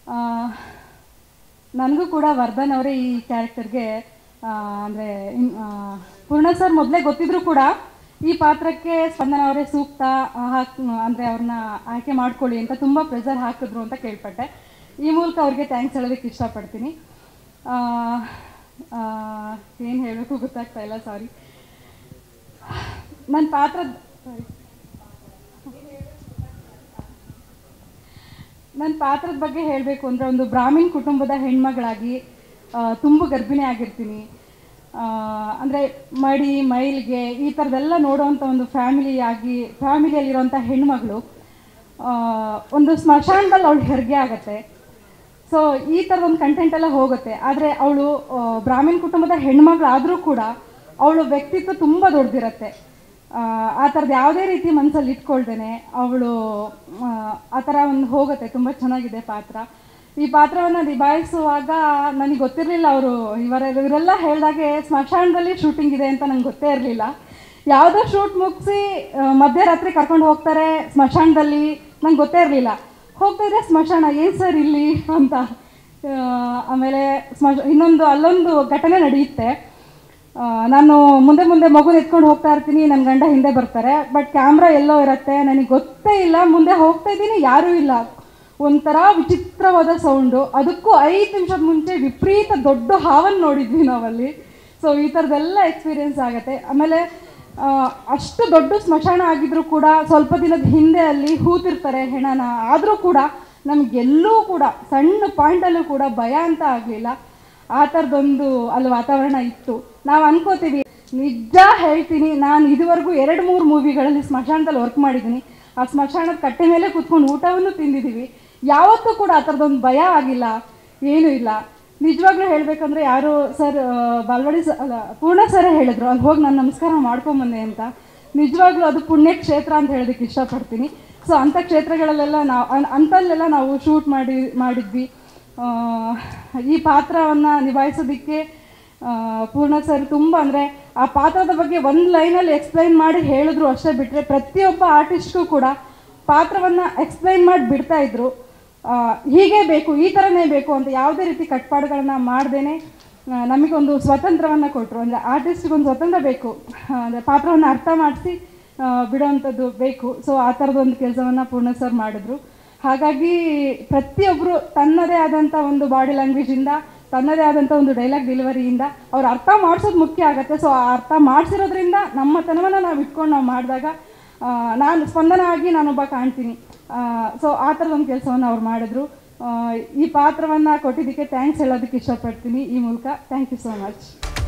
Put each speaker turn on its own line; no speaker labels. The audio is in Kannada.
ನನಗೂ ಕೂಡ ವರ್ಧನ್ ಅವರೇ ಈ ಕ್ಯಾರೆಕ್ಟರ್ಗೆ ಅಂದರೆ ಪೂರ್ಣ ಸರ್ ಮೊದಲೇ ಗೊತ್ತಿದ್ರು ಕೂಡ ಈ ಪಾತ್ರಕ್ಕೆ ಸ್ಪಂದನ ಅವರೇ ಸೂಕ್ತ ಆ, ಹಾಕ್ ಅಂದರೆ ಅವ್ರನ್ನ ಆಯ್ಕೆ ಮಾಡ್ಕೊಳ್ಳಿ ಅಂತ ತುಂಬ ಪ್ರೆಸರ್ ಹಾಕಿದ್ರು ಅಂತ ಕೇಳ್ಪಟ್ಟೆ ಈ ಮೂಲಕ ಅವ್ರಿಗೆ ಥ್ಯಾಂಕ್ಸ್ ಹೇಳೋದಕ್ಕೆ ಇಷ್ಟಪಡ್ತೀನಿ ಏನು ಹೇಳಬೇಕು ಗೊತ್ತಾಗ್ತಾ ಇಲ್ಲ ಸಾರಿ ನನ್ನ ಪಾತ್ರ ಸಾರಿ ನನ್ನ ಪಾತ್ರದ ಬಗ್ಗೆ ಹೇಳಬೇಕು ಅಂದರೆ ಒಂದು ಬ್ರಾಹ್ಮಿನ್ ಕುಟುಂಬದ ಹೆಣ್ಮಗಳಾಗಿ ಆ, ತುಂಬ ಗರ್ಭಿಣಿ ಆಗಿರ್ತೀನಿ ಅಂದರೆ ಮಡಿ ಮೈಲ್ಗೆ ಈ ಥರದ್ದೆಲ್ಲ ನೋಡೋವಂಥ ಒಂದು ಫ್ಯಾಮಿಲಿ ಆಗಿ ಫ್ಯಾಮಿಲಿಯಲ್ಲಿರೋಂಥ ಹೆಣ್ಮಗಳು ಆ, ಒಂದು ಸ್ಮಶಾನದಲ್ಲಿ ಅವಳು ಹೆರಿಗೆ ಆಗತ್ತೆ ಸೊ ಈ ಥರದ ಒಂದು ಕಂಟೆಂಟ್ ಎಲ್ಲ ಹೋಗುತ್ತೆ ಆದರೆ ಅವಳು ಬ್ರಾಹ್ಮಣ ಕುಟುಂಬದ ಹೆಣ್ಮಗಳಾದರೂ ಕೂಡ ಅವಳು ವ್ಯಕ್ತಿತ್ವ ತುಂಬ ದೊಡ್ಡದಿರತ್ತೆ ಆ, ಆ ಥರದ್ದು ಯಾವುದೇ ರೀತಿ ಮನಸ್ಸಲ್ಲಿ ಇಟ್ಕೊಳ್ದೇನೆ ಅವಳು ಆ ಥರ ಒಂದು ಹೋಗುತ್ತೆ ತುಂಬ ಚೆನ್ನಾಗಿದೆ ಪಾತ್ರ ಈ ಪಾತ್ರವನ್ನು ನಿಭಾಯಿಸುವಾಗ ನನಗೆ ಗೊತ್ತಿರಲಿಲ್ಲ ಅವರು ಇವರ ಇವರೆಲ್ಲ ಹೇಳಿದಾಗೆ ಸ್ಮಶಾನದಲ್ಲಿ ಶೂಟಿಂಗ್ ಇದೆ ಅಂತ ನಂಗೆ ಗೊತ್ತೇ ಇರಲಿಲ್ಲ ಯಾವುದೋ ಶೂಟ್ ಮುಗಿಸಿ ಮಧ್ಯರಾತ್ರಿ ಕರ್ಕೊಂಡು ಹೋಗ್ತಾರೆ ಸ್ಮಶಾನದಲ್ಲಿ ನಂಗೆ ಗೊತ್ತೇ ಇರಲಿಲ್ಲ ಹೋಗ್ತಾ ಇದ್ರೆ ಸ್ಮಶಾನ ಏನು ಸರ್ ಇಲ್ಲಿ ಅಂತ ಆ, ಆಮೇಲೆ ಸ್ಮಶ ಇನ್ನೊಂದು ಅಲ್ಲೊಂದು ಘಟನೆ ನಡೆಯುತ್ತೆ ಆ, ನಾನು ಮುಂದೆ ಮುಂದೆ ಮಗುನ ಎತ್ಕೊಂಡು ಹೋಗ್ತಾ ಇರ್ತೀನಿ ನನ್ನ ಗಂಡ ಹಿಂದೆ ಬರ್ತಾರೆ ಬಟ್ ಕ್ಯಾಮ್ರಾ ಎಲ್ಲೋ ಇರುತ್ತೆ ನನಗೆ ಗೊತ್ತೇ ಇಲ್ಲ ಮುಂದೆ ಹೋಗ್ತಾ ಇದ್ದೀನಿ ಯಾರೂ ಇಲ್ಲ ಒಂಥರ ವಿಚಿತ್ರವಾದ ಸೌಂಡು ಅದಕ್ಕೂ ಐದು ನಿಮಿಷದ ಮುಂಚೆ ವಿಪರೀತ ದೊಡ್ಡ ಹಾವನ್ನು ನೋಡಿದ್ವಿ ನಾವಲ್ಲಿ ಸೊ ಈ ಥರದ್ದೆಲ್ಲ ಎಕ್ಸ್ಪೀರಿಯೆನ್ಸ್ ಆಗುತ್ತೆ ಆಮೇಲೆ ಆ, ಅಷ್ಟು ದೊಡ್ಡ ಸ್ಮಶಾನ ಆಗಿದ್ರು ಕೂಡ ಸ್ವಲ್ಪ ದಿನದ ಹಿಂದೆ ಅಲ್ಲಿ ಹೂತಿರ್ತಾರೆ ಹೆಣನ ಆದರೂ ಕೂಡ ನಮಗೆಲ್ಲೂ ಕೂಡ ಸಣ್ಣ ಪಾಯಿಂಟಲ್ಲೂ ಕೂಡ ಭಯ ಅಂತ ಆಗಲಿಲ್ಲ ಆ ಥರದೊಂದು ಅಲ್ಲಿ ವಾತಾವರಣ ಇತ್ತು ನಾವು ಅನ್ಕೋತೀವಿ ನಿಜ ಹೇಳ್ತೀನಿ ನಾನು ಇದುವರೆಗೂ ಎರಡು ಮೂರು ಮೂವಿಗಳಲ್ಲಿ ಸ್ಮಶಾನದಲ್ಲಿ ವರ್ಕ್ ಮಾಡಿದ್ದೀನಿ ಆ ಸ್ಮಶಾನದ ಕಟ್ಟೆ ಮೇಲೆ ಕೂತ್ಕೊಂಡು ಊಟವನ್ನು ತಿಂದಿದ್ದೀವಿ ಯಾವತ್ತೂ ಕೂಡ ಆ ಥರದೊಂದು ಭಯ ಆಗಿಲ್ಲ ಏನೂ ಇಲ್ಲ ನಿಜವಾಗ್ಲೂ ಹೇಳಬೇಕಂದ್ರೆ ಯಾರು ಸರ್ ಬಾಲ್ವಾಡಿ ಸ ಅಲ್ಲ ಪೂರ್ಣ ಸರೇ ಹೇಳಿದ್ರು ಅಲ್ಲಿ ಹೋಗಿ ನಾನು ನಮಸ್ಕಾರ ಮಾಡ್ಕೊಂಬಂದೆ ಅಂತ ನಿಜವಾಗ್ಲೂ ಅದು ಪುಣ್ಯ ಕ್ಷೇತ್ರ ಅಂತ ಹೇಳೋದಕ್ಕೆ ಇಷ್ಟಪಡ್ತೀನಿ ಸೊ ಅಂಥ ಕ್ಷೇತ್ರಗಳಲ್ಲೆಲ್ಲ ನಾವು ಅನ್- ಅಂಥಲ್ಲೆಲ್ಲ ನಾವು ಶೂಟ್ ಮಾಡಿ ಮಾಡಿದ್ವಿ ಆ, ಈ ಪಾತ್ರವನ್ನು ನಿಭಾಯಿಸೋದಕ್ಕೆ ಆ, ಪೂರ್ಣ ಸರ್ ತುಂಬ ಅಂದರೆ ಆ ಪಾತ್ರದ ಬಗ್ಗೆ ಒಂದು ಲೈನಲ್ಲಿ ಎಕ್ಸ್ಪ್ಲೈನ್ ಮಾಡಿ ಹೇಳಿದ್ರು ಅಷ್ಟೇ ಬಿಟ್ಟರೆ ಪ್ರತಿಯೊಬ್ಬ ಆರ್ಟಿಸ್ಟ್ಗೂ ಕೂಡ ಪಾತ್ರವನ್ನು ಎಕ್ಸ್ಪ್ಲೈನ್ ಮಾಡಿ ಬಿಡ್ತಾ ಇದ್ರು ಆ, ಹೀಗೆ ಬೇಕು ಈ ಥರನೇ ಬೇಕು ಅಂತ ಯಾವುದೇ ರೀತಿ ಕಟ್ಪಾಡುಗಳನ್ನ ಮಾಡ್ದೇನೆ ಆ, ನಮಗೊಂದು ಸ್ವತಂತ್ರವನ್ನು ಕೊಟ್ಟರು ಅಂದರೆ ಆರ್ಟಿಸ್ಟ್ಗೊಂದು ಸ್ವತಂತ್ರ ಬೇಕು ಅಂದರೆ ಪಾತ್ರವನ್ನು ಅರ್ಥ ಮಾಡಿಸಿ ಬಿಡೋವಂಥದ್ದು ಬೇಕು ಸೊ ಆ ಥರದೊಂದು ಕೆಲಸವನ್ನು ಪೂರ್ಣ ಸರ್ ಮಾಡಿದ್ರು ಹಾಗಾಗಿ ಪ್ರತಿಯೊಬ್ಬರು ತನ್ನದೇ ಆದಂಥ ಒಂದು ಬಾಡಿ ಲ್ಯಾಂಗ್ವೇಜಿಂದ ತನ್ನದೇ ಆದಂಥ ಒಂದು ಡೈಲಾಗ್ ಡೆಲಿವರಿಯಿಂದ ಅವ್ರು ಅರ್ಥ ಮಾಡಿಸೋದು ಮುಖ್ಯ ಆಗುತ್ತೆ ಸೊ ಆ ಅರ್ಥ ಮಾಡಿಸಿರೋದ್ರಿಂದ ನಮ್ಮ ತನವನ್ನು ನಾವು ಇಟ್ಕೊಂಡು ನಾವು ಮಾಡಿದಾಗ ಆ, ನಾನು ಸ್ಪಂದನ ಆಗಿ ನಾನೊಬ್ಬ ಕಾಣ್ತೀನಿ ಸೊ ಆ ಥರದ ಒಂದು ಕೆಲಸವನ್ನು ಅವ್ರು ಮಾಡಿದ್ರು ಆ, ಈ ಪಾತ್ರವನ್ನು ಕೊಟ್ಟಿದ್ದಕ್ಕೆ ಥ್ಯಾಂಕ್ಸ್ ಹೇಳೋದಕ್ಕೆ ಇಷ್ಟಪಡ್ತೀನಿ ಈ ಮೂಲಕ ಥ್ಯಾಂಕ್ ಯು ಸೋ ಮಚ್